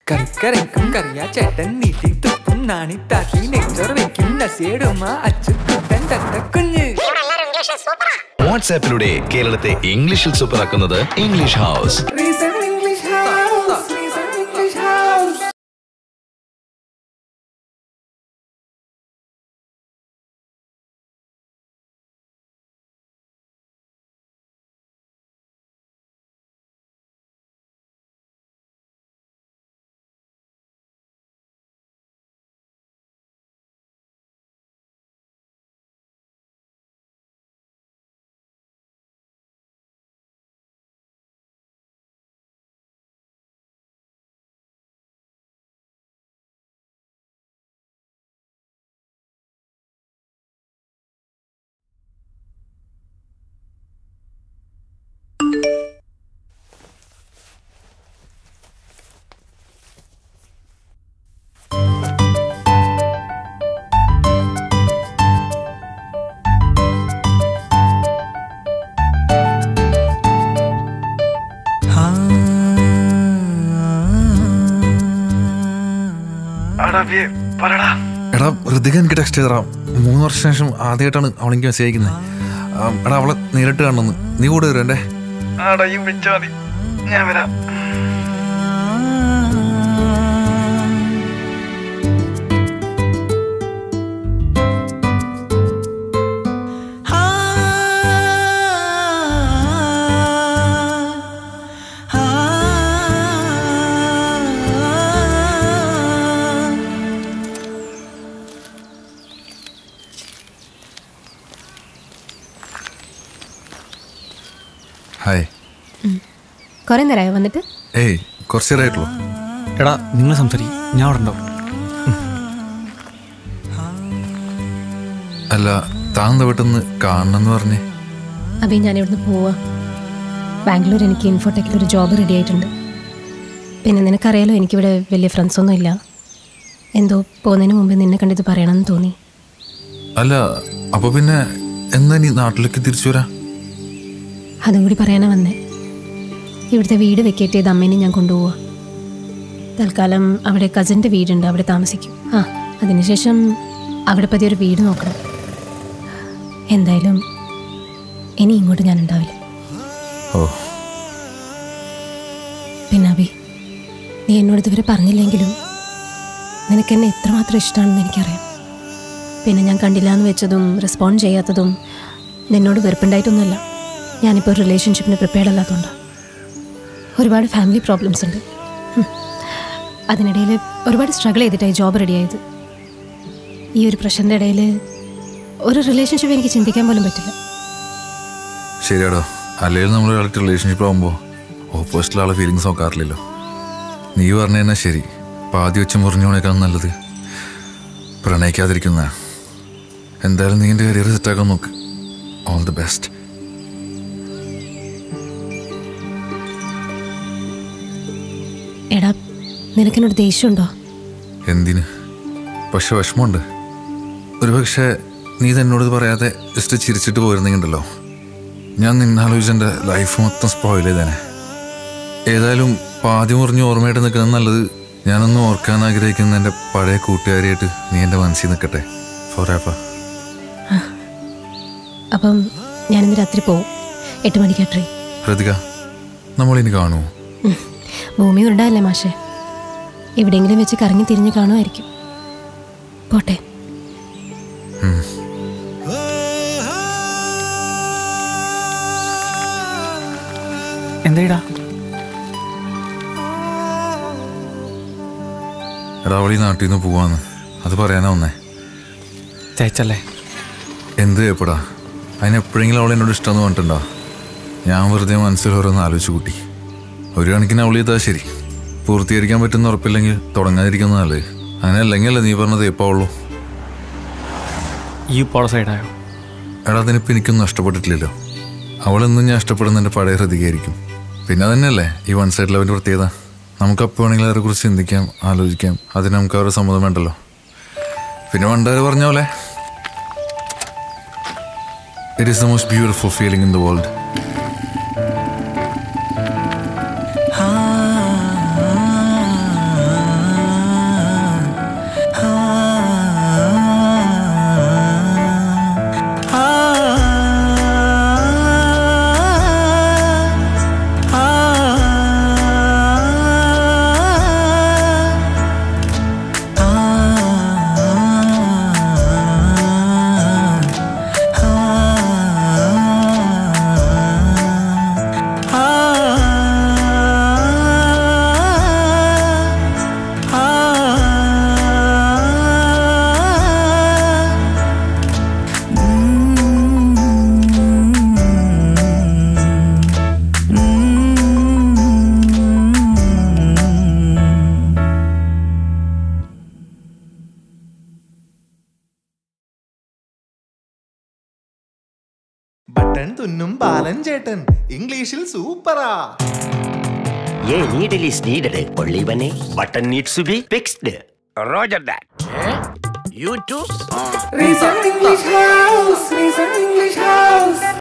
കറിക്കരയ്ക്കും കറിയാ ചേട്ടൻ നീട്ടി തുപ്പും നാണി താത്തി നെച്ചോർ വെക്കും നസിയിടുമ അച്ചു കുട്ടൻ തത്തക്കുഞ്ഞ് വാട്സാപ്പിലൂടെ കേരളത്തെ ഇംഗ്ലീഷിൽ സൂപ്പറാക്കുന്നത് English house Reason English House, Reason English House. എടാ ഋതിക എനിക്ക് ടെക്സ്റ്റ് ചെയ്തറാ മൂന്ന് വർഷത്തിന് ശേഷം ആദ്യമായിട്ടാണ് അവളെനിക്ക് മെസ്സേജ് അയക്കുന്നത് എടാ അവളെ നേരിട്ട് കാണണമെന്ന് നീ കൂടെ വരും എൻ്റെ ഞാൻ വരാം ഹായ് കുറെ നേരമായോ വന്നിട്ട് ഏയ് കുറച്ച് നേരമായിട്ടുള്ളൂ എടാ നിങ്ങൾ സംസാരിക്കും ഞാൻ അവിടെ ഉണ്ടാവും അല്ല താങ്കളുടെ വീട്ടിൽ നിന്ന് കാണണമെന്ന് പറഞ്ഞേ അഭി ഞാൻ ഇവിടുന്ന് പോവാ ബാംഗ്ലൂർ എനിക്ക് ഇൻഫോടെക്കിൽ ഒരു ജോബ് റെഡി ആയിട്ടുണ്ട് പിന്നെ നിനക്കറിയാലോ എനിക്കിവിടെ വലിയ ഫ്രണ്ട്സ് ഒന്നും ഇല്ല എന്തോ പോകുന്നതിന് മുമ്പ് നിന്നെ കണ്ടിത് പറയണമെന്ന് തോന്നി അല്ല അപ്പോൾ പിന്നെ എന്നാ നീ നാട്ടിലേക്ക് തിരിച്ചു വരാ അതും കൂടി പറയാനാ വന്നേ ഇവിടുത്തെ വീട് വെക്കേറ്റ് ചെയ്ത് അമ്മേനെ ഞാൻ കൊണ്ടുപോവാ തൽക്കാലം അവിടെ കസിൻ്റെ വീടുണ്ട് അവിടെ താമസിക്കും ആ അതിനുശേഷം അവിടെ പതിയെ ഒരു വീട് നോക്കണം എന്തായാലും ഇനി ഇങ്ങോട്ട് ഞാൻ ഉണ്ടാവില്ല ഓ പിന്നെ അഭി നീ എന്നോട് ഇതുവരെ പറഞ്ഞില്ലെങ്കിലും നിനക്ക് എന്നെ എത്രമാത്രം ഇഷ്ടമാണെന്ന് എനിക്കറിയാം പിന്നെ ഞാൻ കണ്ടില്ല എന്ന് വെച്ചതും റെസ്പോണ്ട് ചെയ്യാത്തതും നിന്നോട് വെറുപ്പുണ്ടായിട്ടൊന്നുമല്ല ഞാനിപ്പോൾ ഒരു റിലേഷൻഷിപ്പിന് പ്രിപ്പയർഡ് അല്ലാത്തതുകൊണ്ടാണ് ഒരുപാട് ഫാമിലി പ്രോബ്ലംസ് ഉണ്ട് ഹും. അതിനിടയിൽ ഒരുപാട് സ്ട്രഗിൾ ചെയ്തിട്ടായി ജോബ് റെഡിയായത് ഈ ഒരു പ്രശ്നത്തിൻ്റെ ഇടയിൽ ഒരു റിലേഷൻഷിപ്പ് എനിക്ക് ചിന്തിക്കാൻ പോലും പറ്റില്ല ശരിയാടോ അല്ലെങ്കിൽ നമ്മൾ ഒരാൾക്ക് റിലേഷൻഷിപ്പ് ആകുമ്പോൾ ഓപ്പോസിറ്റിലെ ആളെ ഫീലിങ്സ് നോക്കാറില്ലല്ലോ നീ പറഞ്ഞു തന്നെ ശരി പാതി വെച്ച് മുറിഞ്ഞോണേക്കാൾ നല്ലത് പ്രണയിക്കാതിരിക്കുന്ന എന്തായാലും നീ എൻ്റെ കരിയർ സെറ്റാക്കാൻ നോക്ക് ഓൾ ദി ബെസ്റ്റ് എടാ നിനക്കെന്നോട് ദേഷ്യമുണ്ടോ എന്തിന് പക്ഷെ വിഷമമുണ്ട് ഒരു പക്ഷേ നീ ഇത് എന്നോട് പറയാതെ ജസ്റ്റ് ചിരിച്ചിട്ട് പോയിരുന്നെങ്കിണ്ടല്ലോ ഞാൻ നിന്നാലോചിച്ച് എൻ്റെ ലൈഫ് മൊത്തം സ്പോയിൽ ചെയ്തേനെ ഏതായാലും പാതി മുറിഞ്ഞ് ഓർമ്മയായിട്ട് നിൽക്കുന്നത് നല്ലത് ഞാനൊന്ന് ഓർക്കാൻ ആഗ്രഹിക്കുന്ന എൻ്റെ പഴയ കൂട്ടുകാരിയായിട്ട് നീ എൻ്റെ മനസ്സിൽ നിൽക്കട്ടെ ഫോർ എവർ അപ്പം ഞാനിന്ന് രാത്രി പോവും എട്ട് മണിക്കാ ട്രെയിൻ ഹൃതിക നമ്മളിനി കാണുമോ ഉം. ഭൂമി ഉരുണ്ടല്ലേ മാഷെ എവിടെയെങ്കിലും വെച്ച് കറങ്ങി തിരിഞ്ഞ് കാണുമായിരിക്കും പോട്ടെ എന്തായിടാ എടാ അവളീ നാട്ടിൽ നിന്ന് പോവാന്ന് അത് പറയാനാ വന്നേ തേച്ചല്ലേ എന്ത് ചെയ്യപ്പെടാ അതിന് എപ്പോഴെങ്കിലും അവൾ എന്നോട് ഇഷ്ടമെന്ന് പറഞ്ഞിട്ടുണ്ടോ ഞാൻ വെറുതെ മനസ്സിൽ ഓരോന്ന് ആലോചിച്ച് കൂട്ടി ഒരു കണക്കിന് അവൾ ചെയ്താൽ ശരി പൂർത്തീകരിക്കാൻ പറ്റുന്ന ഉറപ്പില്ലെങ്കിൽ തുടങ്ങാതിരിക്കുന്നത് നല്ലത് അങ്ങനെ അല്ലെങ്കിൽ അല്ലേ നീ പറഞ്ഞത് എപ്പോൾ ഉള്ളൂ ഈ പോള സൈഡായോ എടാ അതിനിപ്പോൾ എനിക്കൊന്നും നഷ്ടപ്പെട്ടിട്ടില്ലല്ലോ അവളെന്നും ഞാൻ ഇഷ്ടപ്പെടുന്ന എൻ്റെ പഴയ ഹൃതികയായിരിക്കും പിന്നെ അതന്നെയല്ലേ ഈ വൺ സൈഡ് ലെവലിൻ്റെ പ്രത്യേകത നമുക്ക് അപ്പോൾ വേണമെങ്കിൽ അവരെ കുറിച്ച് ചിന്തിക്കാം ആലോചിക്കാം അതിന് നമുക്ക് അവരുടെ സമ്മതം വേണ്ടല്ലോ പിന്നെ പണ്ടാര് പറഞ്ഞ പോലെ it is the most beautiful feeling in the world ആ പഴം തുന്നും ബാലൻ ചേട്ടൻ ഇംഗ്ലീഷിൽ സൂപ്പറാ A needle is needed, only when a button needs to be fixed. Roger that. You too? Reason English House.